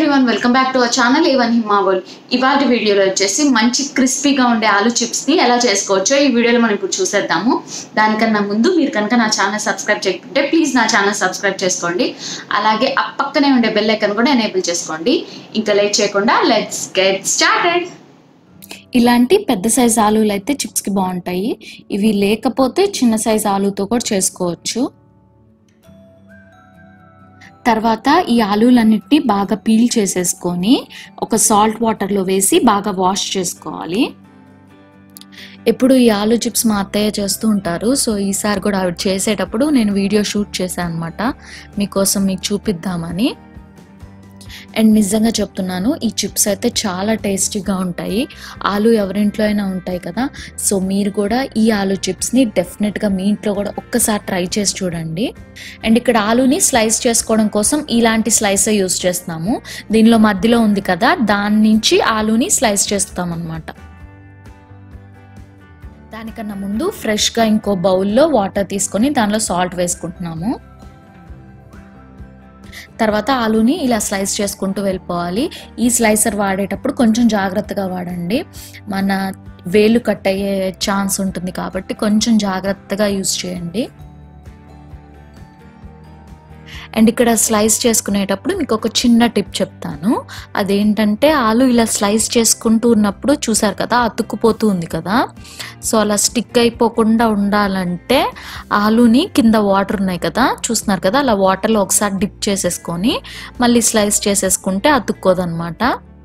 everyone welcome back to our channel ఈవన్ హిమావల్ ఇవాటి వీడియోలో వచ్చేసి మంచి క్రిస్పీగా ఉండే ఆలు చిప్స్ని ఎలా చేసుకోవచ్చో ఈ వీడియోలో మనం ఇప్పుడు చూసేద్దాము దానికన్నా ముందు మీరు కనుక నా ఛానల్ సబ్స్క్రైబ్ చేయకుంటే ప్లీజ్ నా ఛానల్ సబ్స్క్రైబ్ చేసుకోండి అలాగే ఆ పక్కనే ఉండే బెల్ ఐకన్ కూడా ఎనేబుల్ చేసుకోండి ఇంకా లేట్ చేయకుండా లెట్స్ గెట్ స్టార్టెడ్ ఇలాంటి పెద్ద సైజ్ ఆలులు అయితే చిప్స్కి బాగుంటాయి ఇవి లేకపోతే చిన్న సైజ్ ఆలుతో కూడా చేసుకోవచ్చు తర్వాత ఈ ఆలులన్నిటిని బాగా పీల్ చేసేసుకొని ఒక సాల్ట్ వాటర్లో వేసి బాగా వాష్ చేసుకోవాలి ఎప్పుడు ఈ ఆలు చిప్స్ మా అత్తయ్య చేస్తూ ఉంటారు సో ఈసారి కూడా ఆవిడ చేసేటప్పుడు నేను వీడియో షూట్ చేశాను అనమాట మీకోసం మీకు చూపిద్దామని అండ్ నిజంగా చెప్తున్నాను ఈ చిప్స్ అయితే చాలా టేస్టీగా ఉంటాయి ఆలు ఎవరింట్లో అయినా ఉంటాయి కదా సో మీరు కూడా ఈ ఆలు చిప్స్ని డెఫినెట్గా మీ ఇంట్లో కూడా ఒక్కసారి ట్రై చేసి చూడండి అండ్ ఇక్కడ ఆలుని స్లైస్ చేసుకోవడం కోసం ఇలాంటి స్లైసే యూస్ చేస్తున్నాము దీనిలో మధ్యలో ఉంది కదా దాని నుంచి ఆలుని స్లైస్ చేస్తాం అనమాట దానికన్నా ముందు ఫ్రెష్గా ఇంకో బౌల్లో వాటర్ తీసుకొని దానిలో సాల్ట్ వేసుకుంటున్నాము తర్వాత ఆలుని ఇలా స్లైస్ చేసుకుంటూ వెళ్ళిపోవాలి ఈ స్లైసర్ వాడేటప్పుడు కొంచెం జాగ్రత్తగా వాడండి మన వేలు కట్ అయ్యే ఛాన్స్ ఉంటుంది కాబట్టి కొంచెం జాగ్రత్తగా యూస్ చేయండి అండ్ ఇక్కడ స్లైస్ చేసుకునేటప్పుడు మీకు ఒక చిన్న టిప్ చెప్తాను అదేంటంటే ఆలు ఇలా స్లైస్ చేసుకుంటూ ఉన్నప్పుడు చూసారు కదా అతుక్కుపోతూ ఉంది కదా సో అలా స్టిక్ అయిపోకుండా ఉండాలంటే ఆలుని కింద వాటర్ ఉన్నాయి కదా చూస్తున్నారు కదా అలా వాటర్లో ఒకసారి డిప్ చేసేసుకొని మళ్ళీ స్లైస్ చేసేసుకుంటే అతుక్కోదనమాట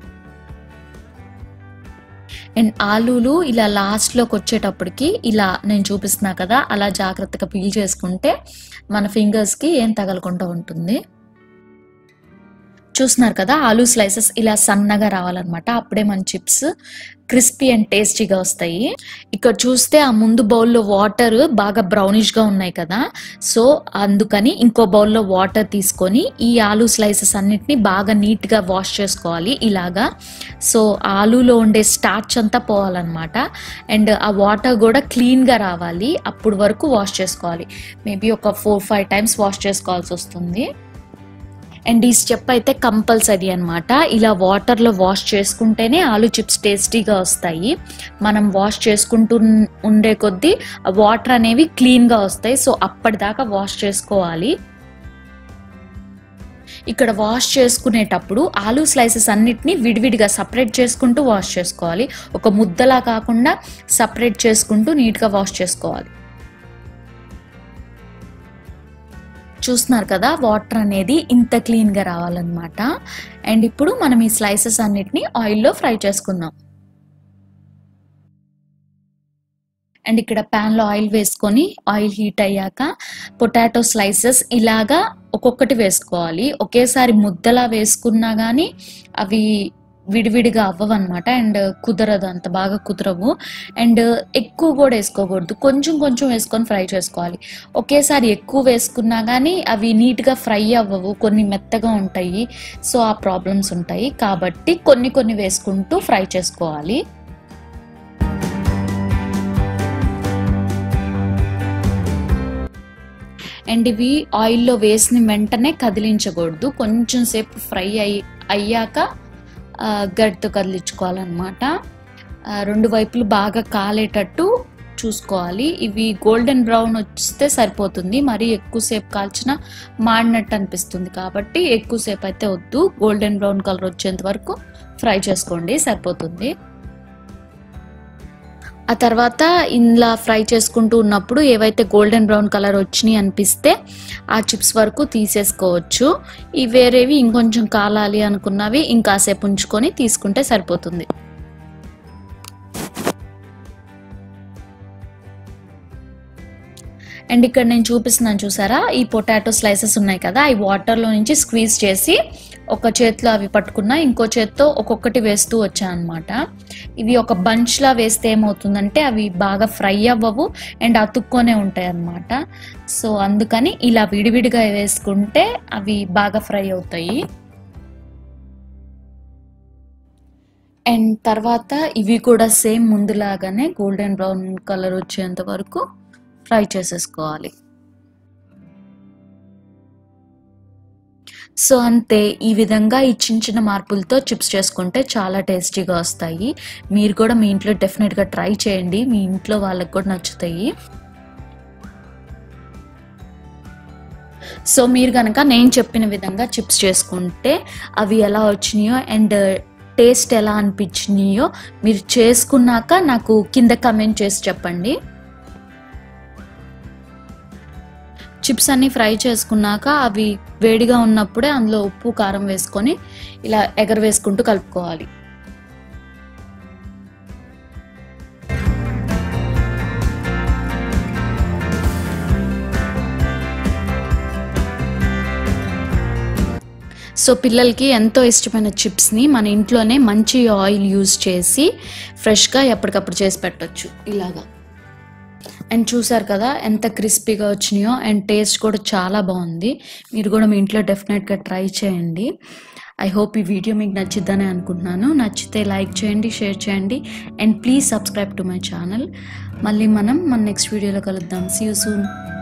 అండ్ ఆలూలు ఇలా లాస్ట్లోకి వచ్చేటప్పటికి ఇలా నేను చూపిస్తున్నా కదా అలా జాగ్రత్తగా పీల్ చేసుకుంటే మన ఫింగర్స్కి ఏం తగలకుండా ఉంటుంది చూస్తున్నారు కదా ఆలూ స్లైసెస్ ఇలా సన్నగా రావాలన్నమాట అప్పుడే మన చిప్స్ క్రిస్పీ అండ్ టేస్టీగా వస్తాయి ఇక్కడ చూస్తే ఆ ముందు బౌల్లో వాటర్ బాగా బ్రౌనిష్గా ఉన్నాయి కదా సో అందుకని ఇంకో బౌల్లో వాటర్ తీసుకొని ఈ ఆలూ స్లైసెస్ అన్నిటిని బాగా నీట్గా వాష్ చేసుకోవాలి ఇలాగా సో ఆలూలో ఉండే స్టార్చ్ అంతా పోవాలన్నమాట అండ్ ఆ వాటర్ కూడా క్లీన్గా రావాలి అప్పుడు వరకు వాష్ చేసుకోవాలి మేబీ ఒక ఫోర్ ఫైవ్ టైమ్స్ వాష్ చేసుకోవాల్సి వస్తుంది అండ్ ఈ స్టెప్ అయితే కంపల్సరీ అనమాట ఇలా వాటర్లో వాష్ చేసుకుంటేనే ఆలు చిప్స్ టేస్టీగా వస్తాయి మనం వాష్ చేసుకుంటూ ఉండే కొద్దీ వాటర్ అనేవి క్లీన్గా వస్తాయి సో అప్పటిదాకా వాష్ చేసుకోవాలి ఇక్కడ వాష్ చేసుకునేటప్పుడు ఆలూ స్లైసెస్ అన్నిటిని విడివిడిగా సపరేట్ చేసుకుంటూ వాష్ చేసుకోవాలి ఒక ముద్దలా కాకుండా సపరేట్ చేసుకుంటూ నీట్గా వాష్ చేసుకోవాలి చూస్తున్నారు కదా వాటర్ అనేది ఇంత క్లీన్గా రావాలన్నమాట అండ్ ఇప్పుడు మనం ఈ స్లైసెస్ అన్నిటిని ఆయిల్లో ఫ్రై చేసుకుందాం అండ్ ఇక్కడ ప్యాన్లో ఆయిల్ వేసుకొని ఆయిల్ హీట్ అయ్యాక పొటాటో స్లైసెస్ ఇలాగా ఒక్కొక్కటి వేసుకోవాలి ఒకేసారి ముద్దలా వేసుకున్నా కానీ అవి విడివిడిగా అవ్వవన్నమాట అండ్ కుదరదు అంత బాగా కుదరవు అండ్ ఎక్కువ కూడా వేసుకోకూడదు కొంచెం కొంచెం వేసుకొని ఫ్రై చేసుకోవాలి ఒకేసారి ఎక్కువ వేసుకున్నా కానీ అవి నీట్గా ఫ్రై అవ్వవు కొన్ని మెత్తగా ఉంటాయి సో ఆ ప్రాబ్లమ్స్ ఉంటాయి కాబట్టి కొన్ని కొన్ని వేసుకుంటూ ఫ్రై చేసుకోవాలి అండ్ ఇవి ఆయిల్లో వేసిన వెంటనే కదిలించకూడదు కొంచెం సేపు ఫ్రై అయ్యి అయ్యాక గడ్డతో కదిలించుకోవాలన్నమాట రెండు వైపులు బాగా కాలేటట్టు చూసుకోవాలి ఇవి గోల్డెన్ బ్రౌన్ వస్తే సరిపోతుంది మరి ఎక్కువసేపు కాల్చిన మాడినట్టు అనిపిస్తుంది కాబట్టి ఎక్కువసేపు అయితే వద్దు గోల్డెన్ బ్రౌన్ కలర్ వచ్చేంత వరకు ఫ్రై చేసుకోండి సరిపోతుంది ఆ తర్వాత ఇలా ఫ్రై చేసుకుంటూ ఉన్నప్పుడు ఏవైతే గోల్డెన్ బ్రౌన్ కలర్ వచ్చినాయి అనిపిస్తే ఆ చిప్స్ వరకు తీసేసుకోవచ్చు ఈ వేరేవి ఇంకొంచెం కాలాలి అనుకున్నవి ఇంకాసేపు ఉంచుకొని తీసుకుంటే సరిపోతుంది అండ్ ఇక్కడ నేను చూపిస్తున్నాను చూసారా ఈ పొటాటో స్లైసెస్ ఉన్నాయి కదా ఈ వాటర్లో నుంచి స్క్వీజ్ చేసి ఒక చేతిలో అవి పట్టుకున్నా ఇంకో చేత్తో ఒక్కొక్కటి వేస్తూ వచ్చాను అనమాట ఇవి ఒక బంచ్లా వేస్తే ఏమవుతుందంటే అవి బాగా ఫ్రై అవ్వవు అండ్ అతుక్కొనే ఉంటాయి అన్నమాట సో అందుకని ఇలా విడివిడిగా వేసుకుంటే అవి బాగా ఫ్రై అవుతాయి అండ్ తర్వాత ఇవి కూడా సేమ్ ముందులాగానే గోల్డెన్ బ్రౌన్ కలర్ వచ్చేంత వరకు ఫ్రై చేసేసుకోవాలి సో అంతే ఈ విధంగా ఈ చిన్న చిన్న మార్పులతో చిప్స్ చేసుకుంటే చాలా టేస్టీగా వస్తాయి మీరు కూడా మీ ఇంట్లో డెఫినెట్గా ట్రై చేయండి మీ ఇంట్లో వాళ్ళకి కూడా నచ్చుతాయి సో మీరు కనుక నేను చెప్పిన విధంగా చిప్స్ చేసుకుంటే అవి ఎలా వచ్చినాయో అండ్ టేస్ట్ ఎలా అనిపించినాయో మీరు చేసుకున్నాక నాకు కింద కమెంట్ చేసి చెప్పండి చిప్స్ అన్ని ఫ్రై చేసుకున్నాక అవి వేడిగా ఉన్నప్పుడే అందులో ఉప్పు కారం వేసుకొని ఇలా ఎగర వేసుకుంటూ కలుపుకోవాలి సో పిల్లలకి ఎంతో ఇష్టమైన చిప్స్ని మన ఇంట్లోనే మంచి ఆయిల్ యూజ్ చేసి ఫ్రెష్గా ఎప్పటికప్పుడు చేసి పెట్టొచ్చు ఇలాగా అండ్ చూసారు కదా ఎంత క్రిస్పీగా వచ్చినాయో అండ్ టేస్ట్ కూడా చాలా బాగుంది మీరు కూడా మీ ఇంట్లో డెఫినెట్గా ట్రై చేయండి ఐ హోప్ ఈ వీడియో మీకు నచ్చిద్దని అనుకుంటున్నాను నచ్చితే లైక్ చేయండి షేర్ చేయండి and please subscribe to my channel మళ్ళీ మనం మన నెక్స్ట్ వీడియోలో కలుద్దాం సీ యూ సూన్